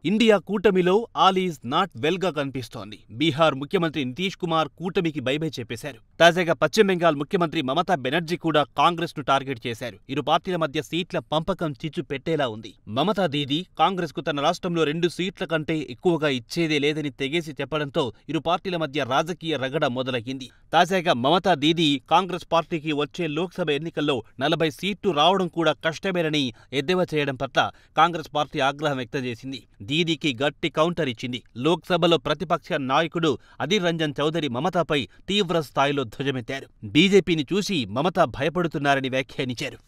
India కూటమిలో all is not well గా కనిపిస్తోంది బీహార్ ముఖ్యమంత్రి నితీష్ కుమార్ కూటమికి బైబై చెప్పేశారు తాజాగా పశ్చిమ బెంగాల్ ముఖ్యమంత్రి మమతా బెనర్జీ కూడా కాంగ్రెస్ ను టార్గెట్ చేశారు ఇరు పార్టీల మధ్య సీట్ల పంపకం చిచ్చు పెట్టేలా ఉంది మమతా దీది కాంగ్రెస్ కు తన రాష్ట్రంలో రెండు సీట్ల కంటే ఎక్కువగా ఇచ్చేదే లేదని తెగేసి చెప్పడంతో ఇరు పార్టీల మధ్య రాజకీయ రగడ మొదలయ్యింది తాజాగా మమతా దీది కాంగ్రెస్ పార్టీకి వచ్చే లోక్సభ ఎన్నికల్లో నలభై సీట్లు రావడం కూడా కష్టమేనని ఎద్దేవా చేయడం పట్ల కాంగ్రెస్ పార్టీ ఆగ్రహం వ్యక్తం చేసింది దీదీకి గట్టి కౌంటర్ ఇచ్చింది లోక్సభలో ప్రతిపక్ష నాయకుడు అధీర్ రంజన్ చౌదరి మమతాపై తీవ్ర స్థాయిలో ధ్వజమెత్తారు బీజేపీని చూసి మమత భయపడుతున్నారని వ్యాఖ్యానించారు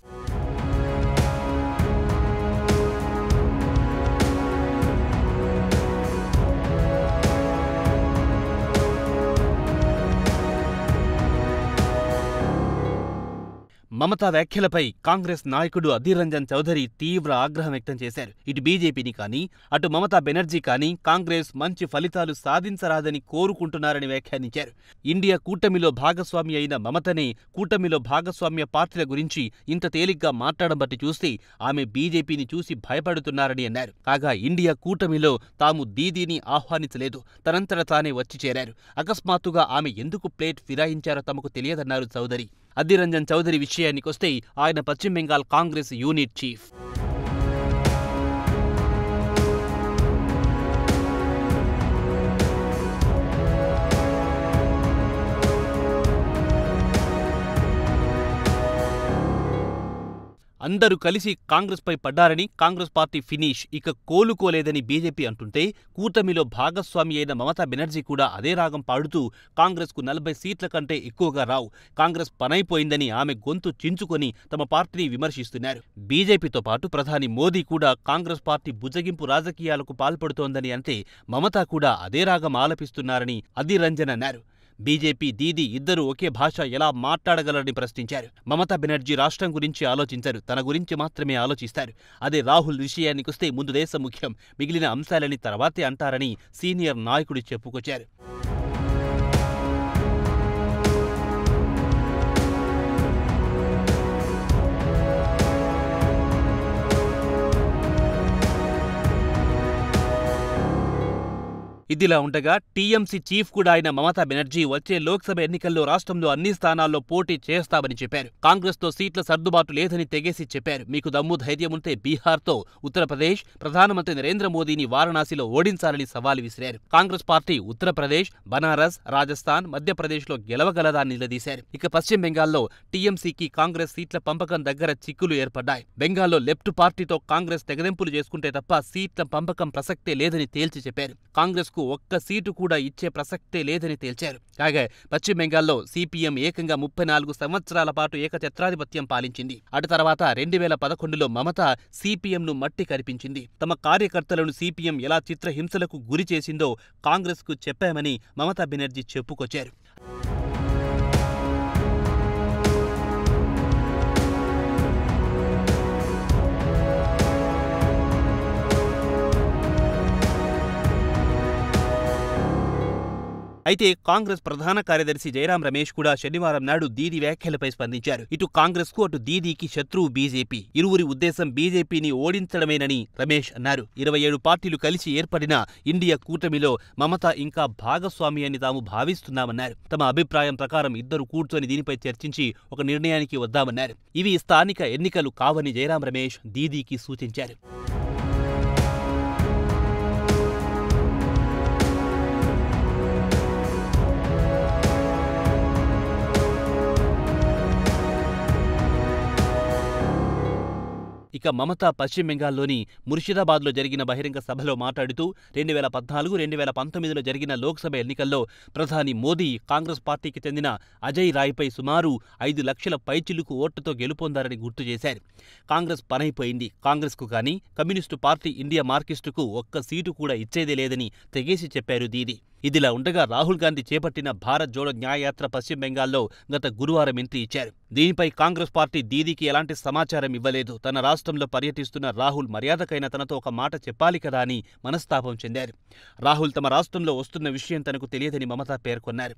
మమతా వ్యాఖ్యలపై కాంగ్రెస్ నాయకుడు అధీర్ రంజన్ చౌదరి తీవ్ర ఆగ్రహం వ్యక్తం చేశారు ఇటు బీజేపీని కానీ అటు మమతా బెనర్జీ కానీ కాంగ్రెస్ మంచి ఫలితాలు సాధించరాదని కోరుకుంటున్నారని వ్యాఖ్యానించారు ఇండియా కూటమిలో భాగస్వామి అయిన మమతనే కూటమిలో భాగస్వామ్య పార్టీల గురించి ఇంత తేలిగ్గా మాట్లాడడం బట్టి చూస్తే ఆమె బీజేపీని చూసి భయపడుతున్నారని అన్నారు కాగా ఇండియా కూటమిలో తాము దీదీని ఆహ్వానించలేదు తనంతట తానే వచ్చి చేరారు అకస్మాత్తుగా ఆమె ఎందుకు ప్లేట్ ఫిరాయించారో తమకు తెలియదన్నారు చౌదరి అధీర్ రంజన్ చౌదరి విషయానికొస్తే ఆయన పశ్చిమ బెంగాల్ కాంగ్రెస్ యూనిట్ చీఫ్ అందరూ కలిసి కాంగ్రెస్ పై పడ్డారని కాంగ్రెస్ పార్టీ ఫినిష్ ఇక కోలుకోలేదని బీజేపీ అంటుంటే కూటమిలో భాగస్వామి అయిన మమతా బెనర్జీ కూడా అదే రాగం పాడుతూ కాంగ్రెస్ కు నలభై సీట్ల కంటే ఎక్కువగా రావు కాంగ్రెస్ పనైపోయిందని ఆమె గొంతు చించుకొని తమ పార్టీని విమర్శిస్తున్నారు బీజేపీతో పాటు ప్రధాని మోదీ కూడా కాంగ్రెస్ పార్టీ బుజ్జగింపు రాజకీయాలకు పాల్పడుతోందని అంటే మమతా కూడా అదే రాగం ఆలపిస్తున్నారని అధీర్ రంజన్ అన్నారు బీజేపీ దీది ఇద్దరూ ఒకే భాష ఎలా మాట్లాడగలరని ప్రశ్నించారు మమతా బెనర్జీ రాష్ట్రం గురించి ఆలోచించరు తన గురించి మాత్రమే ఆలోచిస్తారు అదే రాహుల్ విషయానికొస్తే ముందు దేశం ముఖ్యం మిగిలిన అంశాలని తర్వాతే అంటారని సీనియర్ నాయకుడు చెప్పుకొచ్చారు ఇదిలా ఉండగా టీఎంసీ చీఫ్ కూడా అయిన మమతా బెనర్జీ వచ్చే లోక్సభ ఎన్నికల్లో రాష్ట్రంలో అన్ని స్థానాల్లో పోటీ చేస్తామని చెప్పారు కాంగ్రెస్ తో సీట్ల సర్దుబాటు లేదని తెగేసి చెప్పారు మీకు దమ్ము ధైర్యం ఉంటే బీహార్తో ఉత్తరప్రదేశ్ ప్రధానమంత్రి నరేంద్ర మోదీని వారణాసిలో ఓడించాలని సవాలు విసిరారు కాంగ్రెస్ పార్టీ ఉత్తరప్రదేశ్ బనారస్ రాజస్థాన్ మధ్యప్రదేశ్లో గెలవగలదా నిలదీశారు ఇక పశ్చిమ బెంగాల్లో టీఎంసీకి కాంగ్రెస్ సీట్ల పంపకం దగ్గర చిక్కులు ఏర్పడ్డాయి బెంగాల్లో లెఫ్ట్ పార్టీతో కాంగ్రెస్ తెగదెంపులు చేసుకుంటే తప్ప సీట్ల పంపకం ప్రసక్తే లేదని తేల్చి చెప్పారు కాంగ్రెస్ కు ఒక్క సీటు కూడా ఇచ్చే ప్రసక్తే లేదని తేల్చారు కాగా పశ్చిమ బెంగాల్లో సిపిఎం ఏకంగా ముప్పై నాలుగు సంవత్సరాల పాటు ఏకఛత్రాధిపత్యం పాలించింది అటు తర్వాత రెండు వేల పదకొండులో మమత సిపిఎంను మట్టి కరిపించింది తమ కార్యకర్తలను సిపిఎం ఎలా చిత్రహింసలకు గురి చేసిందో కాంగ్రెస్కు చెప్పామని మమతా బెనర్జీ చెప్పుకొచ్చారు అయితే కాంగ్రెస్ ప్రధాన కార్యదర్శి జయరాం రమేష్ కూడా శనివారం నాడు దీది వ్యాఖ్యలపై స్పందించారు ఇటు కాంగ్రెస్ కు అటు దీదీకి శత్రువు బీజేపీ ఇరువురి ఉద్దేశం బీజేపీని ఓడించడమేనని రమేష్ అన్నారు ఇరవై ఏడు పార్టీలు కలిసి ఏర్పడిన ఇండియా కూటమిలో మమత ఇంకా భాగస్వామి అని తాము భావిస్తున్నామన్నారు తమ అభిప్రాయం ప్రకారం ఇద్దరు కూర్చొని దీనిపై చర్చించి ఒక నిర్ణయానికి వద్దామన్నారు ఇవి స్థానిక ఎన్నికలు కావని జయరాం రమేష్ దీదీకి సూచించారు ఇక మమత పశ్చిమ బెంగాల్లోని ముర్షిదాబాద్లో జరిగిన బహిరంగ సభలో మాట్లాడుతూ రెండు వేల పద్నాలుగు రెండు వేల పంతొమ్మిదిలో జరిగిన లోక్సభ ఎన్నికల్లో ప్రధాని మోదీ కాంగ్రెస్ పార్టీకి చెందిన అజయ్ రాయ్పై సుమారు ఐదు లక్షల పైచిలుకు ఓట్లతో గెలుపొందారని గుర్తు చేశారు కాంగ్రెస్ పనైపోయింది కాంగ్రెస్కు కానీ కమ్యూనిస్టు పార్టీ ఇండియా మార్కిస్టుకు ఒక్క సీటు కూడా ఇచ్చేదే లేదని తెగేసి చెప్పారు దీది ఇదిలా ఉండగా రాహుల్ గాంధీ చేపట్టిన భారత్ జోడో న్యాయయాత్ర పశ్చిమ బెంగాల్లో గత గురువారం ఎంట్రీ ఇచ్చారు దీనిపై కాంగ్రెస్ పార్టీ దీదీకి ఎలాంటి సమాచారం ఇవ్వలేదు తన రాష్ట్రంలో పర్యటిస్తున్న రాహుల్ మర్యాదకైన తనతో ఒక మాట చెప్పాలి కదా అని మనస్తాపం చెందారు రాహుల్ తమ రాష్ట్రంలో వస్తున్న విషయం తనకు తెలియదని మమత పేర్కొన్నారు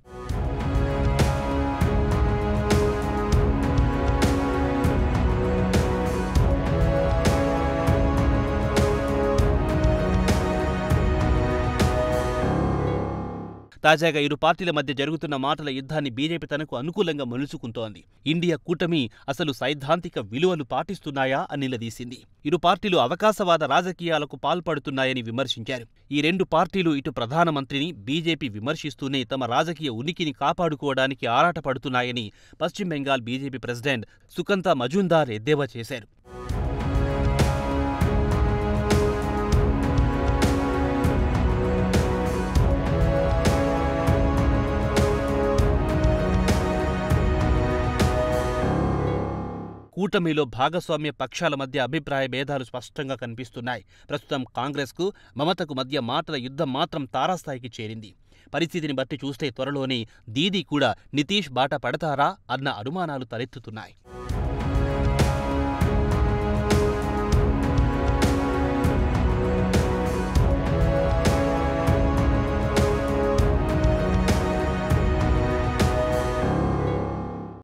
తాజాగా ఇరు పార్టీల మధ్య జరుగుతున్న మాటల యుద్ధాన్ని బీజేపీ తనకు అనుకూలంగా మలుచుకుంటోంది ఇండియా కూటమి అసలు సైద్ధాంతిక విలువలు పాటిస్తున్నాయా అని నిలదీసింది ఇరు పార్టీలు అవకాశవాద రాజకీయాలకు పాల్పడుతున్నాయని విమర్శించారు ఈ రెండు పార్టీలు ఇటు ప్రధానమంత్రిని బీజేపీ విమర్శిస్తూనే తమ రాజకీయ ఉనికిని కాపాడుకోవడానికి ఆరాటపడుతున్నాయని పశ్చిమ బెంగాల్ బీజేపీ ప్రెసిడెంట్ సుకంత మజుందార్ ఎద్దేవా చేశారు కూటమిలో భాగస్వామ్య పక్షాల మధ్య అభిప్రాయ భేదాలు స్పష్టంగా కనిపిస్తున్నాయి ప్రస్తుతం కాంగ్రెస్కు మమతకు మధ్య మాటల యుద్ధం మాత్రం తారాస్థాయికి చేరింది పరిస్థితిని బట్టి చూస్తే త్వరలోనే దీదీ కూడా నితీష్ బాట పడతారా అన్న అనుమానాలు తలెత్తుతున్నాయి